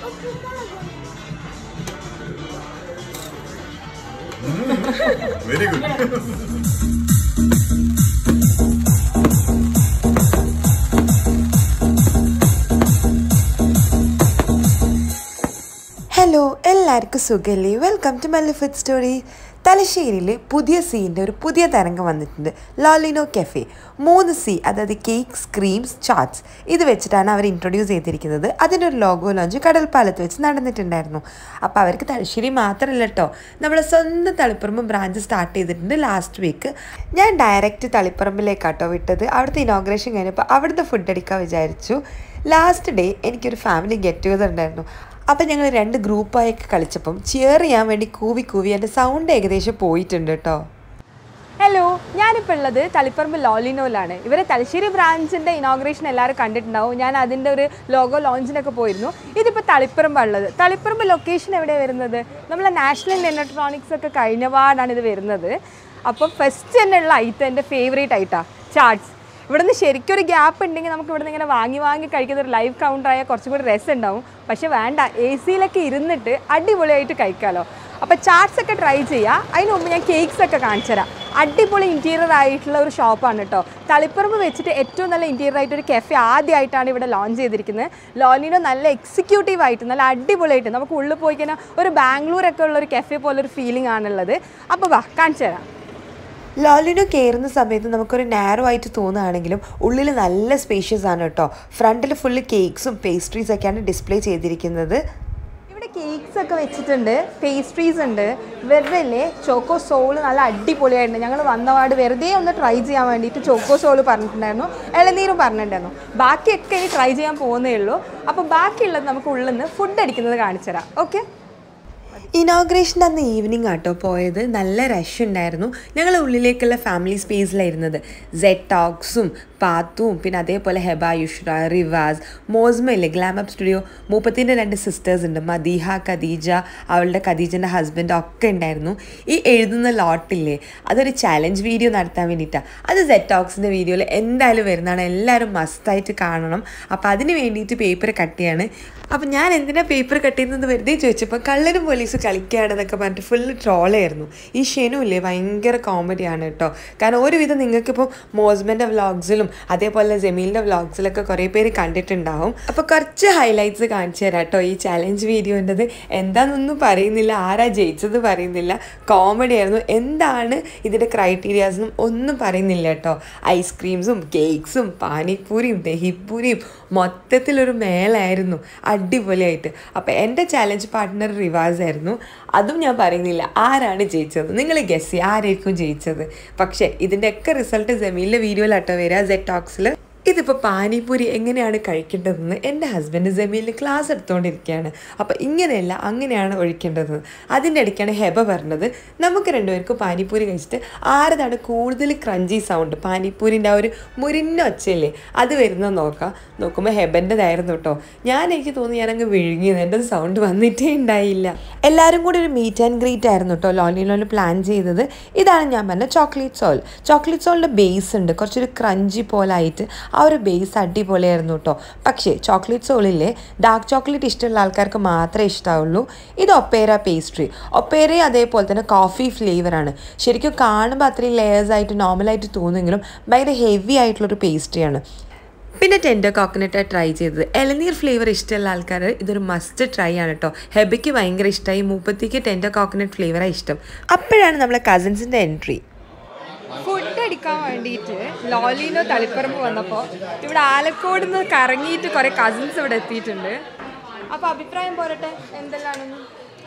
Very good hello എല്ലാവർക്കും സുഖല്ലേ welcome to Mallu food story തലശ്ശേരിയിൽ പുതിയ സീൻ്റെ ഒരു പുതിയ തരംഗം വന്നിട്ടുണ്ട് ലോലിനോ കെഫെ മൂന്ന് സി അതായത് കേക്ക്സ് ക്രീംസ് ചാട്സ് ഇത് വെച്ചിട്ടാണ് അവർ ഇൻട്രൊഡ്യൂസ് ചെയ്തിരിക്കുന്നത് അതിൻ്റെ ഒരു ലോഗോ ലോഞ്ച് കടൽപ്പാലത്ത് വെച്ച് നടന്നിട്ടുണ്ടായിരുന്നു അപ്പോൾ അവർക്ക് തലശ്ശേരി മാത്രമല്ല കേട്ടോ നമ്മുടെ സ്വന്തം തളിപ്പറമ്പ് ബ്രാഞ്ച് സ്റ്റാർട്ട് ചെയ്തിട്ടുണ്ട് ലാസ്റ്റ് വീക്ക് ഞാൻ ഡയറക്റ്റ് തളിപ്പറമ്പിലേക്കാട്ടോ വിട്ടത് അവിടുത്തെ ഇനോഗ്രേഷൻ കഴിഞ്ഞപ്പോൾ അവിടുത്തെ ഫുഡ് അടിക്കാൻ വിചാരിച്ചു ലാസ്റ്റ് ഡേ എനിക്കൊരു ഫാമിലി ഗെറ്റ് ടുഗദർ ഉണ്ടായിരുന്നു അപ്പം ഞങ്ങൾ രണ്ട് ഗ്രൂപ്പായൊക്കെ കളിച്ചപ്പം ചിയർ ചെയ്യാൻ വേണ്ടി കൂവി കൂവി എൻ്റെ സൗണ്ട് ഏകദേശം പോയിട്ടുണ്ട് കേട്ടോ ഹലോ ഞാനിപ്പോൾ ഉള്ളത് തളിപ്പറമ്പ് ലോലിനോയിലാണ് ഇവരെ തലശ്ശേരി ബ്രാഞ്ചിൻ്റെ ഇനോഗ്രേഷൻ എല്ലാവരും കണ്ടിട്ടുണ്ടാവും ഞാൻ അതിൻ്റെ ഒരു ലോഗോ ലോഞ്ചിനൊക്കെ പോയിരുന്നു ഇതിപ്പോൾ തളിപ്പറമ്പാണ് ഉള്ളത് തളിപ്പറമ്പ് ലൊക്കേഷൻ എവിടെയാണ് വരുന്നത് നമ്മളെ നാഷണൽ ഇലക്ട്രോണിക്സ് ഒക്കെ കഴിഞ്ഞ പാടാണ് ഇത് വരുന്നത് അപ്പം ഫസ്റ്റ് തന്നെ ഉള്ള ഐറ്റം എൻ്റെ ഫേവറേറ്റ് ഐറ്റാണ് ചാർട്സ് ഇവിടുന്ന് ശരിക്കും ഒരു ഗ്യാപ്പ് ഉണ്ടെങ്കിൽ നമുക്ക് ഇവിടുന്ന് ഇങ്ങനെ വാങ്ങി വാങ്ങി കഴിക്കുന്ന ഒരു ലൈവ് കൗണ്ടർ ആയാൽ കുറച്ചും കൂടി രസം ഉണ്ടാവും പക്ഷെ വേണ്ട എ സിയിലൊക്കെ ഇരുന്നിട്ട് അടിപൊളിയായിട്ട് കഴിക്കാമല്ലോ അപ്പോൾ ചാട്സ് ഒക്കെ ട്രൈ ചെയ്യുക അതിന് മുമ്പ് ഞാൻ കേക്ക്സ് ഒക്കെ കാണിച്ചു തരാം അടിപൊളി ഇൻറ്റീരിയർ ആയിട്ടുള്ള ഒരു ഷോപ്പാണ് കേട്ടോ തളിപ്പറമ്പ് വെച്ചിട്ട് ഏറ്റവും നല്ല ഇൻറ്റീരിയർ ആയിട്ട് ഒരു കെഫെ ആദ്യമായിട്ടാണ് ഇവിടെ ലോഞ്ച് ചെയ്തിരിക്കുന്നത് ലോലിനോ നല്ല എക്സിക്യൂട്ടീവ് ആയിട്ട് നല്ല അടിപൊളിയായിട്ട് നമുക്ക് ഉള്ളിൽ പോയി കഴിഞ്ഞാൽ ഒരു ബാംഗ്ലൂരൊക്കെ ഉള്ള ഒരു കെഫെ പോലെ ഒരു ഫീലിംഗ് ആണുള്ളത് അപ്പോൾ വാ കാണിച്ചു തരാം ലോലിനോ കയറുന്ന സമയത്ത് നമുക്കൊരു നാരോ ആയിട്ട് തോന്നുകയാണെങ്കിലും ഉള്ളിൽ നല്ല സ്പേഷ്യസ് ആണ് കേട്ടോ ഫ്രണ്ടിൽ ഫുള്ള് കേക്ക്സും പേസ്ട്രീസ് ഒക്കെയാണ് ഡിസ്പ്ലേ ചെയ്തിരിക്കുന്നത് ഇവിടെ കേക്ക്സ് ഒക്കെ വെച്ചിട്ടുണ്ട് പേസ്ട്രീസ് ഉണ്ട് വെറുതെ ചോക്കോ സോള് നല്ല അടിപൊളിയായിട്ടുണ്ട് ഞങ്ങൾ വന്നപാട് വെറുതെ ഒന്ന് ട്രൈ ചെയ്യാൻ വേണ്ടിയിട്ട് ചോക്കോ സോള് പറഞ്ഞിട്ടുണ്ടായിരുന്നു ഇളനീരും പറഞ്ഞിട്ടുണ്ടായിരുന്നു ബാക്കിയൊക്കെ ഇനി ട്രൈ ചെയ്യാൻ പോകുന്നേ ഉള്ളൂ അപ്പോൾ ബാക്കിയുള്ളത് നമുക്ക് ഉള്ളിൽ നിന്ന് ഫുഡ് അടിക്കുന്നത് കാണിച്ചു തരാം ഓക്കെ ഇനോഗ്രേഷൻ അന്ന് ഈവനിങ് ആട്ടോ പോയത് നല്ല റഷ് ഉണ്ടായിരുന്നു ഞങ്ങൾ ഉള്ളിലേക്കുള്ള ഫാമിലി സ്പേസിലായിരുന്നത് സെറ്റ് ടോക്സും പാത്തും പിന്നെ അതേപോലെ ഹെബ യുഷ്ര റിവാസ് മോസ്മ ഇല്ലേ ഗ്ലാം അപ്പ് സ്റ്റുഡിയോ മൂപ്പത്തിൻ്റെ രണ്ട് സിസ്റ്റേഴ്സ് ഉണ്ട് മദീഹ ഖദീജ അവളുടെ ഖദീജൻ്റെ ഹസ്ബൻഡ് ഒക്കെ ഉണ്ടായിരുന്നു ഈ എഴുതുന്ന ലോട്ടില്ലേ അതൊരു ചാലഞ്ച് വീഡിയോ നടത്താൻ വേണ്ടിയിട്ടാണ് അത് സെറ്റ് ടോക്സിൻ്റെ വീഡിയോയിൽ എന്തായാലും വരുന്നതാണ് എല്ലാവരും മസ്റ്റായിട്ട് കാണണം അപ്പോൾ അതിന് വേണ്ടിയിട്ട് പേപ്പർ കട്ട് ചെയ്യാണ് അപ്പം ഞാൻ എന്തിനാ പേപ്പർ കട്ട് ചെയ്യുന്നത് വെറുതെ ചോദിച്ചപ്പോൾ കള്ളനും പോലീസ് കളിക്കുകയാണെന്നൊക്കെ പറഞ്ഞിട്ട് ഫുള്ള് ട്രോളായിരുന്നു ഈ ഷെനു ഇല്ലേ ഭയങ്കര കോമഡിയാണ് കേട്ടോ കാരണം ഒരുവിധം നിങ്ങൾക്കിപ്പോൾ മോസ്മൻ്റെ വ്ളോഗ്സിലും അതേപോലെ ജമീലിൻ്റെ വ്ളോഗ്സിലൊക്കെ കുറേ പേര് കണ്ടിട്ടുണ്ടാവും അപ്പോൾ കുറച്ച് ഹൈലൈറ്റ്സ് കാണിച്ചു തരാം കേട്ടോ ഈ ചാലഞ്ച് വീഡിയോൻ്റെത് എന്താണെന്നൊന്നും പറയുന്നില്ല ആരാ ജയിച്ചത് പറയുന്നില്ല കോമഡി ആയിരുന്നു എന്താണ് ഇതിൻ്റെ ക്രൈറ്റീരിയാസെന്നും ഒന്നും പറയുന്നില്ല കേട്ടോ ഐസ്ക്രീംസും കേക്ക്സും പാനിപ്പൂരിയും ദഹിപ്പൂരിയും മൊത്തത്തിലൊരു മേളായിരുന്നു അടിപൊളിയായിട്ട് അപ്പോൾ എൻ്റെ ചാലഞ്ച് പാർട്ട്ണർ റിവാസ് ആയിരുന്നു അതും ഞാൻ പറയുന്നില്ല ആരാണ് ജയിച്ചത് നിങ്ങൾ ഗസ് ചെയ്യുക ആരായിരിക്കും ജയിച്ചത് പക്ഷേ ഇതിൻ്റെയൊക്കെ റിസൾട്ട് ജമീലിൻ്റെ വീഡിയോയിലാട്ടോ വരിക സെറ്റ് ടോക്സിൽ ഇതിപ്പോൾ പാനിപ്പൂരി എങ്ങനെയാണ് കഴിക്കേണ്ടതെന്ന് എൻ്റെ ഹസ്ബൻഡ് ജമീലിന് ക്ലാസ് എടുത്തുകൊണ്ടിരിക്കുകയാണ് അപ്പോൾ ഇങ്ങനെയല്ല അങ്ങനെയാണ് ഒഴിക്കേണ്ടത് അതിൻ്റെ ഇടയ്ക്കാണ് ഹെബ പറഞ്ഞത് നമുക്ക് രണ്ടുപേർക്കും പാനിപ്പൂരി കഴിച്ചിട്ട് ആരതാണ് കൂടുതൽ ക്രഞ്ചി സൗണ്ട് പാനിപ്പൂരിൻ്റെ ആ ഒരു മുരിഞ്ഞ ഒച്ചയില്ലേ അത് വരുന്നത് നോക്കാം നോക്കുമ്പോൾ ഹെബൻ്റെതായിരുന്നു കേട്ടോ ഞാൻ എനിക്ക് തോന്നി ഞാനങ്ങ് വിഴുങ്ങിയത് എൻ്റെ സൗണ്ട് വന്നിട്ടേ ഉണ്ടായില്ല എല്ലാവരും കൂടി ഒരു മീറ്റ് ആൻഡ് ഗ്രീറ്റ് ആയിരുന്നു കേട്ടോ ലോണിലോന് പ്ലാൻ ചെയ്തത് ഇതാണ് ഞാൻ പറഞ്ഞ ചോക്ലേറ്റ് സോൾ ചോക്ലേറ്റ് സോളിൻ്റെ ബേസ് ഉണ്ട് കുറച്ചൊരു ക്രഞ്ചി പോലായിട്ട് ആ ഒരു ബേസ് അടിപൊളിയായിരുന്നു കേട്ടോ പക്ഷേ ചോക്ലേറ്റ് സോളിലെ ഡാർക്ക് ചോക്ലേറ്റ് ഇഷ്ടമുള്ള ആൾക്കാർക്ക് മാത്രമേ ഇഷ്ടമാവുള്ളൂ ഇത് ഒപ്പേര പേസ്ട്രി ഒപ്പേരയും അതേപോലെ തന്നെ കോഫി ഫ്ലേവറാണ് ശരിക്കും കാണുമ്പോൾ അത്രയും ലെയേഴ്സ് ആയിട്ട് നോർമലായിട്ട് തോന്നുമെങ്കിലും ഭയങ്കര ഹെവി ആയിട്ടുള്ളൊരു പേസ്ട്രിയാണ് പിന്നെ ടെൻഡർ കോക്കനട്ട് ട്രൈ ചെയ്തത് ഇളനീർ ഫ്ലേവർ ഇഷ്ടമുള്ള ആൾക്കാർ ഇതൊരു മസ്റ്റ് ട്രൈ ആണ് കേട്ടോ ഹെബയ്ക്ക് ഭയങ്കര ഇഷ്ടമായി മൂപ്പത്തിക്ക് ടെൻഡർ കോക്കനട്ട് ഫ്ലേവറാണ് ഇഷ്ടം അപ്പോഴാണ് നമ്മളെ കസിൻസിൻ്റെ എൻട്രി ഫുഡ് അടിക്കാൻ വേണ്ടിയിട്ട് ലോലിനോ തളിപ്പറമ്പ് വന്നപ്പോൾ ഇവിടെ ആലക്കോട് നിന്ന് കറങ്ങിയിട്ട് കുറേ കസിൻസ് ഇവിടെ എത്തിയിട്ടുണ്ട് അപ്പോൾ അഭിപ്രായം പോരട്ടെ എന്തെല്ലാണെന്ന്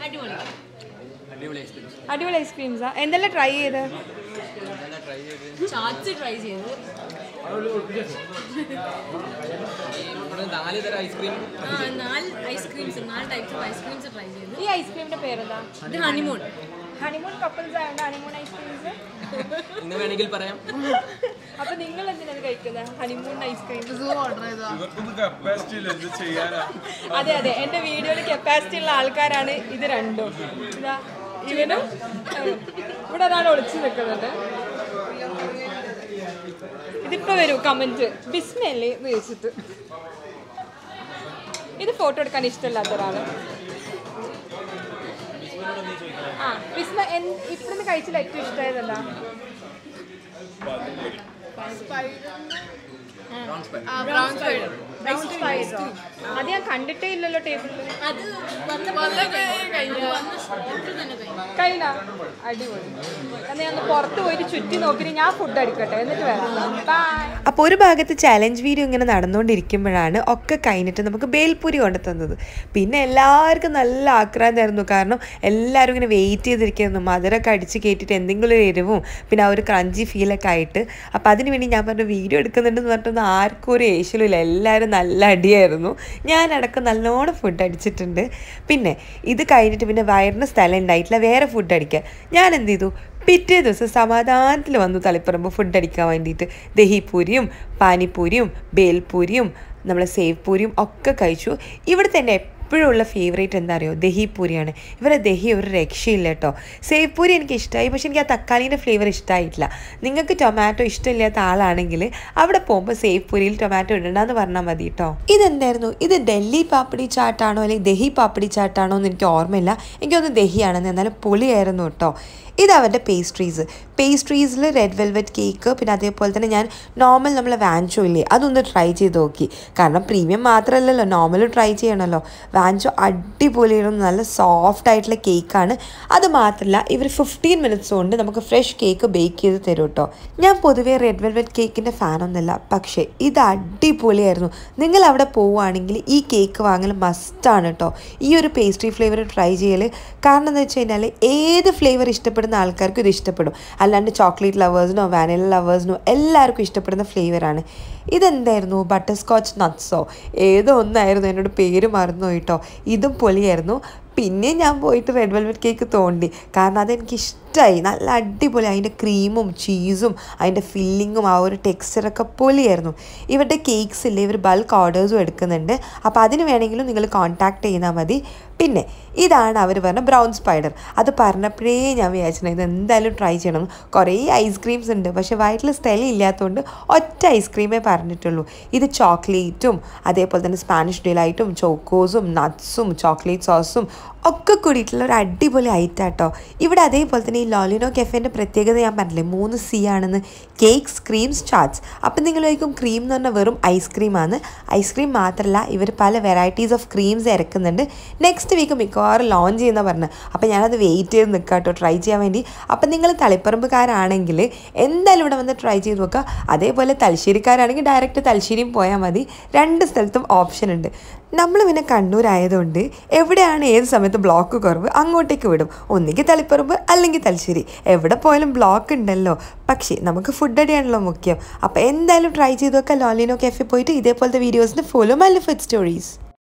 അടിപൊളി ഐസ്ക്രീംസാ എന്തെല്ലാം ട്രൈ ചെയ്ത് ചാറ്റ്സ് ട്രൈ ചെയ്തു നാല് തരം ഐസ്ക്രീം ആ, നാല് ഐസ്ക്രീംസ് നാല് ടൈപ്സ് ഓഫ് ഐസ്ക്രീംസ് ട്രൈ ചെയ്തു ഈ ഐസ്ക്രീമിന്റെ പേരെന്താ ഇത് ഹണിമൂൺ ഹണിമൂൺ കപ്പിൾസ് ആയതുകൊണ്ട് ഹണിമൂൺ ഐസ്ക്രീംസ് എന്ന് വേണമെങ്കിൽ പറയാം അപ്പൊ നിങ്ങൾ എന്തിനാണ് കഴിക്കുന്നത് ഹണിമൂൺ ഐസ്ക്രീം ഇവർക്കൊന്നും കപ്പാസിറ്റി ഇല്ല എന്ത് ചെയ്യാനാ അതെ അതെ എന്റെ വീഡിയോയിൽ കപ്പാസിറ്റി ഉള്ള ആൾക്കാരാണ് ഇത് രണ്ടും ഇതാ ഇവനും അവനും. ഇവിടെ ഒരാൾ ഒളിച്ചു നിൽക്കുന്നുണ്ട് ഇതിപ്പോ വരൂ കമന്റ് ബിസ്മല്ലേ എന്ന് ചോദിച്ചിട്ട് ഇത് ഫോട്ടോ എടുക്കാൻ ഇഷ്ടമില്ലാത്ത ഒരാൾ ആ വിസ്മ എൻ- ഇവിടുന്ന് കഴിച്ചില്ല ഏറ്റവും ഇഷ്ടമായത് എന്താ ബ്രൗൺ സ്പൈസോ അത് ഞാൻ കണ്ടിട്ടേ ഇല്ലല്ലോ ടേബിളിൽ അത് വന്ന കഴിഞ്ഞു വന്ന സ്പോട്ടിൽ തന്നെ കഴിഞ്ഞു കഴിഞ്ഞ അടിപൊളി എന്നാ ഞാൻ ഒന്ന് പുറത്ത് പോയിട്ട് ചുറ്റി നോക്കിയിട്ട് ഞാൻ ഫുഡ് എടുക്കട്ടെ എന്നിട്ട് വരാം ബൈ അപ്പോൾ ഒരു ഭാഗത്ത് ചാലഞ്ച് വീഡിയോ ഇങ്ങനെ നടന്നുകൊണ്ടിരിക്കുമ്പോഴാണ് ഒക്കെ കഴിഞ്ഞിട്ട് നമുക്ക് ബേൽപൂരി കൊണ്ടു തന്നത് പിന്നെ എല്ലാവർക്കും നല്ല ആക്രാന്തായിരുന്നു കാരണം എല്ലാവരും ഇങ്ങനെ വെയിറ്റ് ചെയ്തിരിക്കുന്നു മധുരമൊക്കെ അടിച്ച് കയറ്റിയിട്ട് എന്തെങ്കിലും ഒരു എരിവും പിന്നെ ആ ഒരു ക്രഞ്ചി ഫീലൊക്കെ ആയിട്ട് അപ്പോൾ അതിന് വേണ്ടി ഞാൻ പറഞ്ഞു വീഡിയോ എടുക്കുന്നുണ്ടെന്ന് പറഞ്ഞിട്ടൊന്നും ആർക്കും ഒരു ഏഷ്യലുമില്ല എല്ലാവരും നല്ല അടിയായിരുന്നു ഞാനടക്കം നല്ലോണം ഫുഡ് അടിച്ചിട്ടുണ്ട് പിന്നെ ഇത് കഴിഞ്ഞിട്ട് പിന്നെ വയറിന് സ്ഥലം ഉണ്ടായിട്ടില്ല വേറെ ഫുഡ് അടിക്കാൻ ഞാൻ എന്ത് ചെയ്തു പിറ്റേ ദിവസം സമാധാനത്തിൽ വന്നു തളിപ്പറമ്പ് ഫുഡ് അടിക്കാൻ വേണ്ടിയിട്ട് ദഹിപൂരിയും പാനിപ്പൂരിയും ബേൽപൂരിയും നമ്മളെ സേവ് പൂരിയും ഒക്കെ കഴിച്ചു ഇവിടെ തന്നെ എപ്പോഴും ഉള്ള ഫേവറേറ്റ് എന്താ അറിയോ ദഹി പൂരിയാണ് ഇവരെ ദഹി ഒരു രക്ഷയില്ല കേട്ടോ സേവ് പൂരി എനിക്ക് ഇഷ്ടമായി പക്ഷെ എനിക്ക് ആ തക്കാളീൻ്റെ ഫ്ലേവർ ഇഷ്ടമായിട്ടില്ല നിങ്ങൾക്ക് ടൊമാറ്റോ ഇഷ്ടമില്ലാത്ത ആളാണെങ്കിൽ അവിടെ പോകുമ്പോൾ സേവ് പൂരിയിൽ ടൊമാറ്റോ ഇടണ്ടെന്ന് പറഞ്ഞാൽ മതി കേട്ടോ ഇതെന്തായിരുന്നു ഇത് ഡൽഹി പാപ്പടി ചാട്ടാണോ അല്ലെങ്കിൽ ദഹി പാപ്പടി ചാട്ടാണോ എന്ന് എനിക്ക് ഓർമ്മയില്ല എനിക്കൊന്ന് ദഹിയാണെന്ന് എന്നാലും പൊളിയായിരുന്നു കേട്ടോ ഇത് അവരുടെ പേസ്ട്രീസ് പേസ്ട്രീസിൽ റെഡ് വെൽവെറ്റ് കേക്ക് പിന്നെ അതേപോലെ തന്നെ ഞാൻ നോർമൽ നമ്മളെ വാൻചോ ഇല്ലേ അതൊന്ന് ട്രൈ ചെയ്ത് നോക്കി കാരണം പ്രീമിയം മാത്രമല്ലല്ലോ നോർമലും ട്രൈ ചെയ്യണമല്ലോ വാൻചോ അടിപൊളിയായിരുന്നു നല്ല സോഫ്റ്റ് ആയിട്ടുള്ള കേക്കാണ് അത് മാത്രമല്ല ഇവർ ഫിഫ്റ്റീൻ മിനിറ്റ്സ് കൊണ്ട് നമുക്ക് ഫ്രഷ് കേക്ക് ബേക്ക് ചെയ്ത് തരും കേട്ടോ ഞാൻ പൊതുവേ റെഡ് വെൽവെറ്റ് കേക്കിൻ്റെ ഫാനൊന്നുമല്ല പക്ഷേ ഇത് അടിപൊളിയായിരുന്നു നിങ്ങൾ അവിടെ പോവുകയാണെങ്കിൽ ഈ കേക്ക് വാങ്ങൽ മസ്റ്റാണ് കേട്ടോ ഈ ഒരു പേസ്ട്രി ഫ്ലേവർ ട്രൈ ചെയ്യൽ കാരണം എന്താ വെച്ച് കഴിഞ്ഞാൽ ഏത് ഫ്ലേവർ ഇഷ്ടപ്പെടുന്ന ആൾക്കാർക്കും ഇത് ഇഷ്ടപ്പെടും അല്ലാണ്ട് ചോക്ലേറ്റ് ലവേഴ്സിനോ വാനില ലവേഴ്സിനോ എല്ലാവർക്കും ഇഷ്ടപ്പെടുന്ന ഫ്ലേവറാണ് ഇതെന്തായിരുന്നു ബട്ടർ സ്കോച്ച് നട്ട്സോ ഏതോ ഒന്നായിരുന്നു എന്നോട് പേര് മറന്നു കേട്ടോ ഇതും പൊളിയായിരുന്നു പിന്നെ ഞാൻ പോയിട്ട് റെഡ് വെൽവെറ്റ് കേക്ക് തോണ്ടി കാരണം അതെനിക്ക് ഇഷ്ടമായി നല്ല അടിപൊളി അതിൻ്റെ ക്രീമും ചീസും അതിൻ്റെ ഫില്ലിങ്ങും ആ ഒരു ടെക്സ്ചറൊക്കെ പൊളിയായിരുന്നു ഇവരുടെ കേക്ക്സ് ഇല്ലേ ഇവർ ബൾക്ക് ഓർഡേഴ്സും എടുക്കുന്നുണ്ട് അപ്പോൾ അതിന് വേണമെങ്കിലും നിങ്ങൾ കോൺടാക്ട് ചെയ്താൽ മതി പിന്നെ ഇതാണ് അവർ പറഞ്ഞ ബ്രൗൺ സ്പൈഡർ അത് പറഞ്ഞപ്പോഴേ ഞാൻ വിചാരിച്ചിട്ടുണ്ട് ഇത് എന്തായാലും ട്രൈ ചെയ്യണം കുറേ ഐസ്ക്രീംസ് ഉണ്ട് പക്ഷേ വയറ്റിൽ സ്ഥലം ഇല്ലാത്തതുകൊണ്ട് ഒറ്റ ഐസ്ക്രീമേ പറഞ്ഞിട്ടുള്ളൂ ഇത് ചോക്ലേറ്റും അതേപോലെ തന്നെ സ്പാനിഷ് ഡിലൈറ്റും ചോക്കോസും നട്ട്സും ചോക്ലേറ്റ് സോസും ഒക്കെ കൂടിയിട്ടുള്ള ഒരു അടിപൊളി ഐറ്റം കേട്ടോ ഇവിടെ അതേപോലെ തന്നെ ഈ ലോലിനോ കെഫേൻ്റെ പ്രത്യേകത ഞാൻ പറഞ്ഞില്ലേ മൂന്ന് സി ആണെന്ന് കേക്ക്സ് ക്രീംസ് ചാറ്റ്സ് അപ്പം നിങ്ങൾ ചോദിക്കും ക്രീം എന്ന് പറഞ്ഞാൽ വെറും ഐസ്ക്രീമാണ് ഐസ്ക്രീം മാത്രമല്ല ഇവർ പല വെറൈറ്റീസ് ഓഫ് ക്രീംസ് ഇറക്കുന്നുണ്ട് നെക്സ്റ്റ് വീക്ക് മിക്കവാറും ലോഞ്ച് ചെയ്യുന്ന പറഞ്ഞത് അപ്പം ഞാനത് വെയിറ്റ് ചെയ്ത് നിൽക്കാം കേട്ടോ ട്രൈ ചെയ്യാൻ വേണ്ടി അപ്പം നിങ്ങൾ തളിപ്പറമ്പുകാരാണെങ്കിൽ എന്തായാലും ഇവിടെ വന്ന് ട്രൈ ചെയ്ത് നോക്കുക അതേപോലെ തലശ്ശേരിക്കാരാണെങ്കിൽ ഡയറക്റ്റ് തലശ്ശേരിയും പോയാൽ മതി രണ്ട് സ്ഥലത്തും ഓപ്ഷൻ ഉണ്ട് നമ്മൾ പിന്നെ കണ്ണൂരായതുകൊണ്ട് എവിടെയാണ് ഏത് സമയത്ത് ബ്ലോക്ക് കുറവ് അങ്ങോട്ടേക്ക് വിടും ഒന്നുകിൽ തളിപ്പറമ്പ് അല്ലെങ്കിൽ തലശ്ശേരി എവിടെ പോയാലും ബ്ലോക്ക് ഉണ്ടല്ലോ പക്ഷേ നമുക്ക് ഫുഡ് അടിയാണല്ലോ മുഖ്യം അപ്പോൾ എന്തായാലും ട്രൈ ചെയ്ത് നോക്കാം ലോലിനോ കെഫെ പോയിട്ട് ഇതേപോലത്തെ വീഡിയോസിന് ഫോളോ മൈ ഫുഡ് സ്റ്റോറീസ്